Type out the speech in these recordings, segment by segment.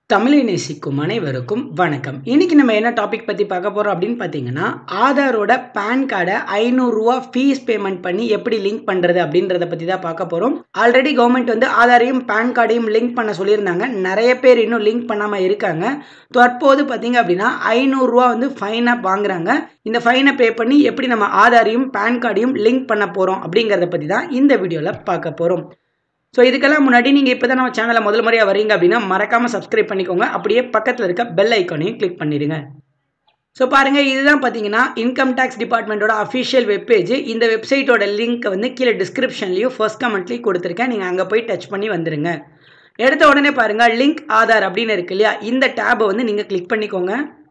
தமிழை நேசிக்கும் அனைவருக்கும் வணக்கம் இன்னைக்கு நம்ம என்ன டாபிக் பற்றி பார்க்க போகிறோம் அப்படின்னு பார்த்தீங்கன்னா ஆதாரோட பேன் கார்டை ஐநூறுரூவா ஃபீஸ் பேமெண்ட் பண்ணி எப்படி லிங்க் பண்ணுறது அப்படின்றத பற்றி தான் பார்க்க போகிறோம் ஆல்ரெடி கவர்மெண்ட் வந்து ஆதாரையும் பேன் கார்டையும் லிங்க் பண்ண சொல்லியிருந்தாங்க நிறைய பேர் இன்னும் லிங்க் பண்ணாமல் இருக்காங்க தற்போது பார்த்தீங்க அப்படின்னா ஐநூறுரூவா வந்து ஃபைனாக வாங்குறாங்க இந்த ஃபைனை பே பண்ணி எப்படி நம்ம ஆதாரையும் பேன் கார்டையும் லிங்க் பண்ண போகிறோம் அப்படிங்கிறத பற்றி தான் இந்த வீடியோவில் பார்க்க போகிறோம் ஸோ இதுக்கெல்லாம் முன்னாடி நீங்கள் இப்போ தான் நம்ம சேனலை முதல் முறையாக வரீங்க அப்படின்னா மறக்காமல் சப்ஸ்கிரைப் பண்ணிக்கோங்க அப்படியே பக்கத்தில் இருக்க பெல் ஐக்கானையும் கிளிக் பண்ணிடுங்க ஸோ பாருங்கள் இதுதான் பார்த்தீங்கன்னா இன்கம் டேக்ஸ் டிபார்ட்மெண்ட்டோட அஃபிஷியல் வெப்பேஜ் இந்த வெப்சைட்டோட லிங்க்கை வந்து கீழே டிஸ்கிரிப்ஷன்லையும் ஃபர்ஸ்ட் கமெண்ட்லேயும் கொடுத்துருக்கேன் நீங்கள் அங்கே போய் டச் பண்ணி வந்துடுங்க எடுத்த உடனே பாருங்கள் லிங்க் ஆதார் அப்படின்னு இருக்கு இல்லையா இந்த டேபை வந்து நீங்கள் கிளிக் பண்ணிக்கோங்க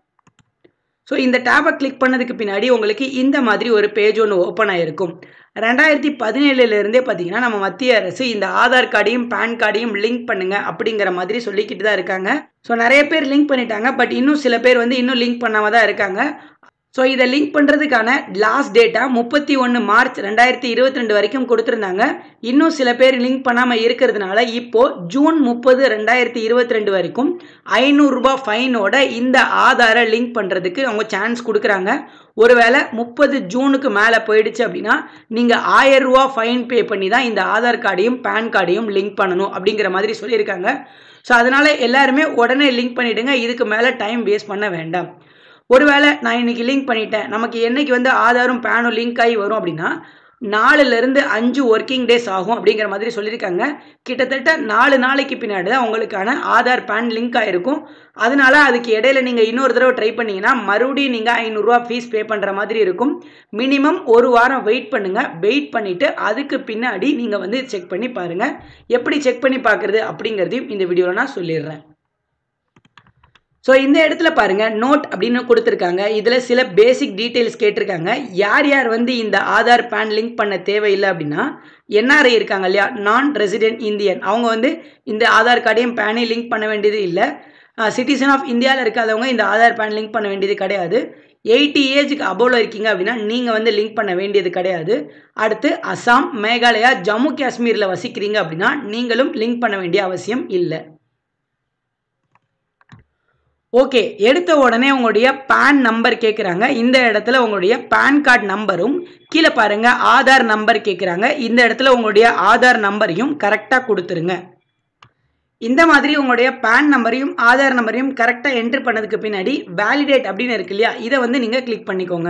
ஸோ இந்த டேபை கிளிக் பண்ணதுக்கு பின்னாடி உங்களுக்கு இந்த மாதிரி ஒரு பேஜ் ஒன்று ஓப்பன் ஆகிருக்கும் ரெண்டாயிரத்தி பதினேழுலேருந்தே பார்த்தீங்கன்னா நம்ம மத்திய அரசு இந்த ஆதார் கார்டையும் பேன் கார்டையும் லிங்க் பண்ணுங்க அப்படிங்கிற மாதிரி சொல்லிக்கிட்டு தான் இருக்காங்க ஸோ நிறைய பேர் லிங்க் பண்ணிட்டாங்க பட் இன்னும் சில பேர் வந்து இன்னும் லிங்க் பண்ணாமல் தான் இருக்காங்க ஸோ இதை லிங்க் பண்ணுறதுக்கான லாஸ்ட் டேட்டா முப்பத்தி ஒன்று மார்ச் ரெண்டாயிரத்தி இருபத்தி ரெண்டு வரைக்கும் கொடுத்துருந்தாங்க இன்னும் சில பேர் லிங்க் பண்ணாமல் இருக்கிறதுனால இப்போது ஜூன் முப்பது ரெண்டாயிரத்தி இருபத்தி ரெண்டு வரைக்கும் ஐநூறுரூபா ஃபைனோட இந்த ஆதாரை லிங்க் பண்ணுறதுக்கு அவங்க சான்ஸ் கொடுக்குறாங்க ஒருவேளை முப்பது ஜூனுக்கு மேலே போயிடுச்சு அப்படின்னா நீங்கள் ஆயிரம் ரூபா ஃபைன் பே பண்ணி தான் இந்த ஆதார் கார்டையும் பேன் கார்டையும் லிங்க் பண்ணணும் அப்படிங்கிற மாதிரி சொல்லியிருக்காங்க ஸோ அதனால் எல்லாருமே உடனே லிங்க் பண்ணிவிடுங்க இதுக்கு மேலே டைம் வேஸ்ட் பண்ண வேண்டாம் ஒருவேளை நான் இன்னைக்கு லிங்க் பண்ணிட்டேன் நமக்கு என்னைக்கு வந்து ஆதாரும் பேனும் லிங்க் ஆகி வரும் அப்படின்னா நாலுலேருந்து அஞ்சு ஒர்க்கிங் டேஸ் ஆகும் அப்படிங்கிற மாதிரி சொல்லியிருக்காங்க கிட்டத்தட்ட நாலு நாளைக்கு பின்னாடி தான் உங்களுக்கான ஆதார் பேன் லிங்க் ஆகிருக்கும் அதனால அதுக்கு இடையில நீங்கள் இன்னொரு தடவை ட்ரை பண்ணீங்கன்னா மறுபடியும் நீங்கள் ஐநூறுரூவா ஃபீஸ் பே பண்ணுற மாதிரி இருக்கும் மினிமம் ஒரு வாரம் வெயிட் பண்ணுங்கள் வெயிட் பண்ணிவிட்டு அதுக்கு பின்னாடி நீங்கள் வந்து செக் பண்ணி பாருங்கள் எப்படி செக் பண்ணி பார்க்குறது அப்படிங்கிறதையும் இந்த வீடியோவில் நான் சொல்லிடுறேன் ஸோ இந்த இடத்துல பாருங்க நோட் அப்படின்னு கொடுத்துருக்காங்க இதில் சில பேசிக் டீட்டெயில்ஸ் கேட்டிருக்காங்க யார் யார் வந்து இந்த ஆதார் பேன் லிங்க் பண்ண தேவையில்லை அப்படின்னா என்ஆர்ஐ இருக்காங்க இல்லையா நான் ரெசிடென்ட் இந்தியன் அவங்க வந்து இந்த ஆதார் கார்டையும் பேனையும் லிங்க் பண்ண வேண்டியது இல்லை சிட்டிசன் ஆஃப் இந்தியாவில் இருக்காதவங்க இந்த ஆதார் பேன் லிங்க் பண்ண வேண்டியது கிடையாது எயிட்டி ஏஜுக்கு அபோவில் இருக்கீங்க அப்படின்னா நீங்கள் வந்து லிங்க் பண்ண வேண்டியது கிடையாது அடுத்து அசாம் மேகாலயா ஜம்மு காஷ்மீரில் வசிக்கிறீங்க அப்படின்னா நீங்களும் லிங்க் பண்ண வேண்டிய அவசியம் இல்லை ஓகே எடுத்த உடனே உங்களுடைய பேன் நம்பர் கேட்குறாங்க இந்த இடத்துல உங்களுடைய பேன் கார்டு நம்பரும் கீழே பாருங்க ஆதார் நம்பர் கேட்குறாங்க இந்த இடத்துல உங்களுடைய ஆதார் நம்பரையும் கரெக்டாக கொடுத்துருங்க இந்த மாதிரி உங்களுடைய பேன் நம்பரையும் ஆதார் நம்பரையும் கரெக்டாக என்ட்ரு பண்ணதுக்கு பின்னாடி வேலிடேட் அப்படின்னு இருக்கு இல்லையா இதை வந்து நீங்கள் கிளிக் பண்ணிக்கோங்க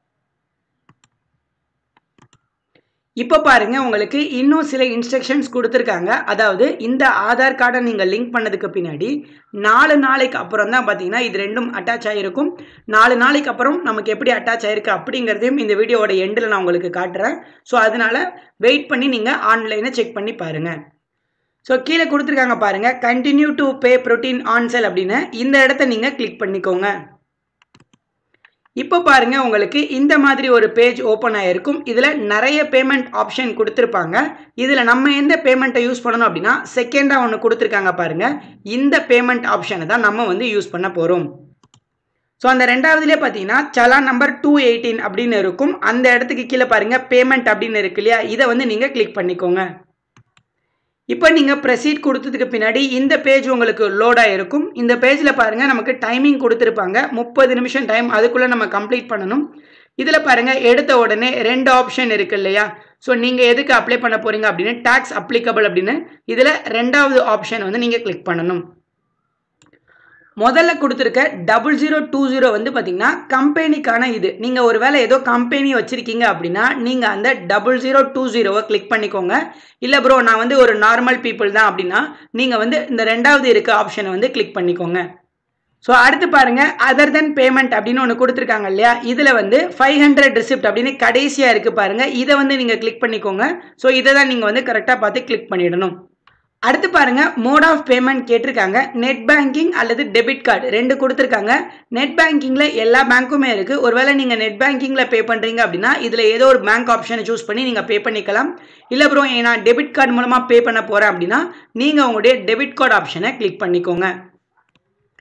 இப்போ பாருங்க உங்களுக்கு இன்னும் சில இன்ஸ்ட்ரக்ஷன்ஸ் கொடுத்துருக்காங்க அதாவது இந்த ஆதார் கார்டை நீங்கள் லிங்க் பண்ணதுக்கு பின்னாடி நாலு நாளைக்கு அப்புறம் தான் பார்த்தீங்கன்னா இது ரெண்டும் அட்டாச் ஆகிருக்கும் நாலு நாளைக்கு அப்புறம் நமக்கு எப்படி அட்டாச் ஆகிருக்கு அப்படிங்கிறதையும் இந்த வீடியோவோட எண்டில் நான் உங்களுக்கு காட்டுறேன் ஸோ அதனால் வெயிட் பண்ணி நீங்கள் ஆன்லைனை செக் பண்ணி பாருங்கள் ஸோ கீழே கொடுத்துருக்காங்க பாருங்கள் கண்டினியூ டு பே ப்ரோட்டீன் ஆன்செல் அப்படின்னு இந்த இடத்த நீங்கள் கிளிக் பண்ணிக்கோங்க இப்போ பாருங்க உங்களுக்கு இந்த மாதிரி ஒரு பேஜ் ஓப்பன் ஆகிருக்கும் இதில் நிறைய பேமெண்ட் ஆப்ஷன் கொடுத்துருப்பாங்க இதில் நம்ம எந்த பேமெண்ட்டை யூஸ் பண்ணணும் அப்படின்னா செகண்டாக ஒன்று கொடுத்துருக்காங்க பாருங்க இந்த பேமெண்ட் ஆப்ஷனை தான் நம்ம வந்து யூஸ் பண்ண போகிறோம் ஸோ அந்த ரெண்டாவதுலேயே பார்த்தீங்கன்னா சலான் நம்பர் டூ எயிட்டீன் அப்படின்னு இருக்கும் அந்த இடத்துக்கு கீழே பாருங்கள் பேமெண்ட் அப்படின்னு இருக்கு இல்லையா இதை வந்து நீங்கள் கிளிக் பண்ணிக்கோங்க இப்போ நீங்கள் ப்ரெசீட் கொடுத்ததுக்கு பின்னாடி இந்த பேஜ் உங்களுக்கு லோடாக இருக்கும் இந்த பேஜில் பாருங்கள் நமக்கு டைமிங் கொடுத்துருப்பாங்க முப்பது நிமிஷம் டைம் அதுக்குள்ளே நம்ம கம்ப்ளீட் பண்ணணும் இதில் பாருங்கள் எடுத்த உடனே ரெண்டு ஆப்ஷன் இருக்குது இல்லையா ஸோ நீங்கள் எதுக்கு அப்ளை பண்ண போகிறீங்க அப்படின்னு டேக்ஸ் அப்ளிகபிள் அப்படின்னு இதில் ரெண்டாவது ஆப்ஷன் வந்து நீங்கள் கிளிக் பண்ணணும் முதல்ல கொடுத்துருக்க டபுள் ஜீரோ டூ ஜீரோ வந்து பார்த்தீங்கன்னா கம்பெனிக்கான இது நீங்கள் ஒரு வேளை ஏதோ கம்பெனி வச்சுருக்கீங்க அப்படின்னா நீங்கள் அந்த டபுள் ஜீரோ டூ ஜீரோவை கிளிக் பண்ணிக்கோங்க இல்லை ப்ரோ நான் வந்து ஒரு நார்மல் பீப்புள் தான் அப்படின்னா நீங்கள் வந்து இந்த ரெண்டாவது இருக்க ஆப்ஷனை வந்து கிளிக் பண்ணிக்கோங்க ஸோ அடுத்து பாருங்க அதர் தென் பேமெண்ட் அப்படின்னு ஒன்று கொடுத்துருக்காங்க இல்லையா இதில் வந்து ஃபைவ் ஹண்ட்ரட் ரிசிப்ட் அப்படின்னு கடைசியாக இருக்குது பாருங்கள் இதை வந்து நீங்கள் கிளிக் பண்ணிக்கோங்க ஸோ இதை தான் நீங்கள் வந்து கரெக்டாக பார்த்து கிளிக் பண்ணிடணும் அடுத்து பாருங்க மோட் ஆஃப் பேமெண்ட் கேட்டிருக்காங்க நெட் பேங்கிங் அல்லது டெபிட் கார்டு ரெண்டு கொடுத்துருக்காங்க நெட் பேங்கிங்கில் எல்லா பேங்க்குமே இருக்குது ஒருவேளை நீங்கள் நெட் பேங்கிங்கில் பே பண்ணுறீங்க அப்படின்னா இதில் ஏதோ ஒரு பேங்க் ஆப்ஷனை சூஸ் பண்ணி நீங்கள் பே பண்ணிக்கலாம் இல்லை ப்ரோ நான் டெபிட் கார்டு மூலமாக பே பண்ண போகிறேன் அப்படின்னா நீங்கள் உங்களுடைய டெபிட் கார்டு ஆப்ஷனை கிளிக் பண்ணிக்கோங்க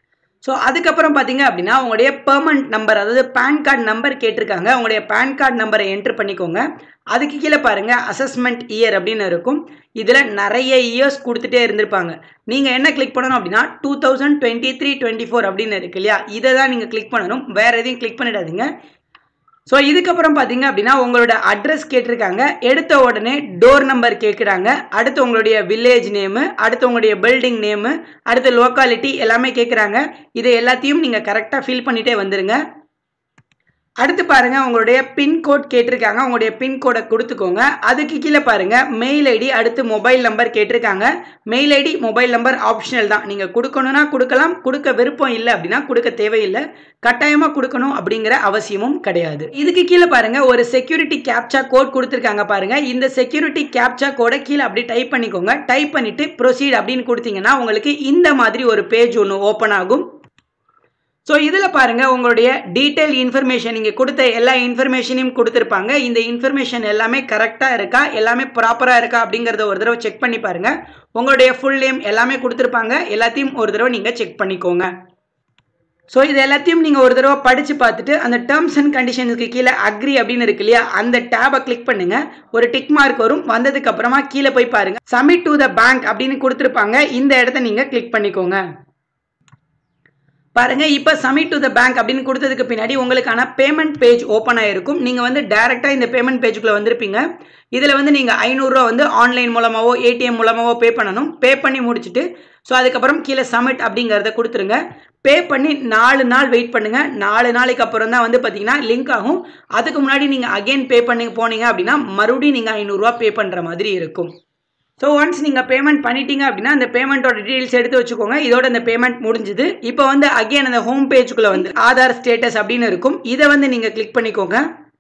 ஸோ அதுக்கப்புறம் பார்த்தீங்க அப்படின்னா உங்களுடைய பெர்மனண்ட் நம்பர் அதாவது பேன் கார்டு நம்பர் கேட்டிருக்காங்க உங்களுடைய பேன் கார்டு நம்பரை என்ட்ரு பண்ணிக்கோங்க அதுக்கு கீழே பாருங்க அசஸ்மெண்ட் இயர் அப்படின்னு இருக்கும் இதில் நிறைய இயர்ஸ் கொடுத்துட்டே இருந்திருப்பாங்க நீங்கள் என்ன கிளிக் பண்ணணும் அப்படின்னா two thousand twenty three twenty four அப்படின்னு இருக்கு இல்லையா இதை தான் நீங்கள் கிளிக் பண்ணணும் வேறு எதையும் கிளிக் பண்ணிடாதீங்க ஸோ இதுக்கப்புறம் பார்த்தீங்க அப்படின்னா உங்களோட அட்ரஸ் கேட்டிருக்காங்க எடுத்த உடனே டோர் நம்பர் கேட்குறாங்க அடுத்து உங்களுடைய வில்லேஜ் நேமு அடுத்து உங்களுடைய பில்டிங் நேமு அடுத்து லோக்காலிட்டி எல்லாமே கேட்குறாங்க இதை எல்லாத்தையும் நீங்கள் கரெக்டாக ஃபில் பண்ணிட்டே வந்துருங்க அடுத்து பாருங்க உங்களுடைய பின்கோட் கேட்டிருக்காங்க உங்களுடைய பின்கோடை கொடுத்துக்கோங்க அதுக்கு கீழே பாருங்க மெயில் ஐடி அடுத்து மொபைல் நம்பர் கேட்டிருக்காங்க mail ID mobile number optional தான் நீங்கள் கொடுக்கணும்னா கொடுக்கலாம் கொடுக்க விருப்பம் இல்லை அப்படின்னா கொடுக்க தேவையில்லை கட்டாயமாக கொடுக்கணும் அப்படிங்கிற அவசியமும் கிடையாது இதுக்கு கீழே பாருங்க ஒரு செக்யூரிட்டி கேப்சா கோட் கொடுத்துருக்காங்க பாருங்க இந்த செக்யூரிட்டி கேப்சா கோடை கீழே அப்படி டைப் பண்ணிக்கோங்க டைப் பண்ணிட்டு ப்ரொசீட் அப்படின்னு கொடுத்தீங்கன்னா உங்களுக்கு இந்த மாதிரி ஒரு பேஜ் ஒன்று ஓப்பன் ஆகும் ஸோ இதில் பாருங்கள் உங்களுடைய டீட்டெயில் இன்ஃபர்மேஷன் நீங்கள் கொடுத்த எல்லா இன்ஃபர்மேஷனையும் கொடுத்துருப்பாங்க இந்த இன்ஃபர்மேஷன் எல்லாமே கரெக்டாக இருக்கா எல்லாமே ப்ராப்பராக இருக்கா அப்படிங்கிறத ஒரு தடவை செக் பண்ணி பாருங்கள் உங்களுடைய ஃபுல் நேம் எல்லாமே கொடுத்துருப்பாங்க எல்லாத்தையும் ஒரு தடவை நீங்கள் செக் பண்ணிக்கோங்க ஸோ இது எல்லாத்தையும் நீங்கள் ஒரு தடவை படித்து பார்த்துட்டு அந்த டேர்ம்ஸ் அண்ட் கண்டிஷனுக்கு கீழே அக்ரி அப்படின்னு இருக்கு இல்லையா அந்த டேபை கிளிக் பண்ணுங்க ஒரு டிக் மார்க் வரும் வந்ததுக்கு அப்புறமா கீழே போய் பாருங்க சப்மிட் டு த பேங்க் அப்படின்னு கொடுத்துருப்பாங்க இந்த இடத்த நீங்கள் கிளிக் பண்ணிக்கோங்க பாருங்க இப்போ சப்மிட் டு த பேங்க் அப்படின்னு கொடுத்ததுக்கு பின்னாடி உங்களுக்கான பேமெண்ட் பேஜ் ஓப்பன் ஆகிருக்கும் நீங்கள் வந்து டேரெக்டாக இந்த பேமெண்ட் பேஜுக்குள்ளே வந்திருப்பீங்க இதில் வந்து நீங்கள் ஐநூறுரூவா வந்து ஆன்லைன் மூலமாகவோ ஏடிஎம் மூலமாகவோ பே பண்ணணும் பே பண்ணி முடிச்சுட்டு ஸோ அதுக்கப்புறம் கீழே சப்மிட் அப்படிங்கிறத கொடுத்துருங்க பே பண்ணி நாலு நாள் வெயிட் பண்ணுங்கள் நாலு நாளைக்கு அப்புறம் தான் வந்து பார்த்தீங்கன்னா லிங்க் ஆகும் அதுக்கு முன்னாடி நீங்கள் அகைன் பே பண்ணி போனீங்க அப்படின்னா மறுபடியும் நீங்கள் ஐநூறுரூவா பே பண்ணுற மாதிரி இருக்கும் ஸோ ஒன்ஸ் நீங்கள் பேமெண்ட் பண்ணிட்டீங்க அப்படின்னா அந்த பேமெண்ட்டோட டீட்டெயில்ஸ் எடுத்து வச்சுக்கோங்க இதோட அந்த பேமெண்ட் முடிஞ்சுது இப்போ வந்து அகைன் அந்த ஹோம் பேஜுக்குள்ளே வந்து ஆதார் ஸ்டேட்டஸ் அப்படின்னு இருக்கும் இதை வந்து நீங்கள் கிளிக் பண்ணிக்கோங்க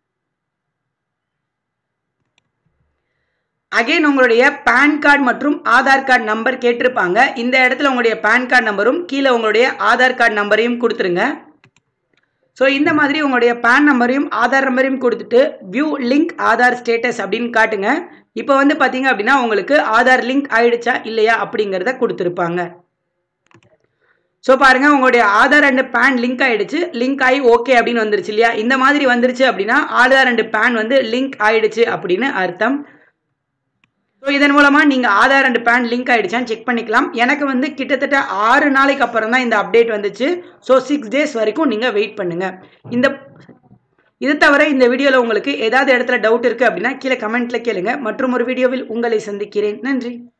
அகைன் உங்களுடைய பேன் கார்டு மற்றும் ஆதார் கார்டு நம்பர் கேட்டிருப்பாங்க இந்த இடத்துல உங்களுடைய பேன் கார்டு நம்பரும் கீழே உங்களுடைய ஆதார் கார்டு நம்பரையும் கொடுத்துருங்க ஸோ இந்த மாதிரி உங்களுடைய பேன் நம்பரையும் ஆதார் நம்பரையும் கொடுத்துட்டு வியூ லிங்க் ஆதார் ஸ்டேட்டஸ் அப்படின்னு காட்டுங்க இப்போ வந்து பார்த்தீங்க அப்படின்னா உங்களுக்கு ஆதார் லிங்க் ஆயிடுச்சா இல்லையா அப்படிங்கிறத கொடுத்துருப்பாங்க ஸோ பாருங்கள் உங்களுடைய ஆதார் அண்ட் பேன் லிங்க் ஆயிடுச்சு லிங்க் ஆகி ஓகே அப்படின்னு வந்துருச்சு இல்லையா இந்த மாதிரி வந்துருச்சு அப்படின்னா ஆதார் அண்ட் பேன் வந்து லிங்க் ஆயிடுச்சு அப்படின்னு அர்த்தம் ஸோ இதன் மூலமாக நீங்கள் ஆதார் அண்ட் பேன் லிங்க் ஆகிடுச்சான்னு செக் பண்ணிக்கலாம் எனக்கு வந்து கிட்டத்தட்ட ஆறு நாளைக்கு அப்புறம் தான் இந்த அப்டேட் வந்துச்சு ஸோ சிக்ஸ் டேஸ் வரைக்கும் நீங்கள் வெயிட் பண்ணுங்கள் இந்த இது தவிர இந்த வீடியோவில் உங்களுக்கு ஏதாவது இடத்துல டவுட் இருக்குது அப்படின்னா கீழே கமெண்ட்டில் கேளுங்க மற்றும் ஒரு வீடியோவில் உங்களை சந்திக்கிறேன் நன்றி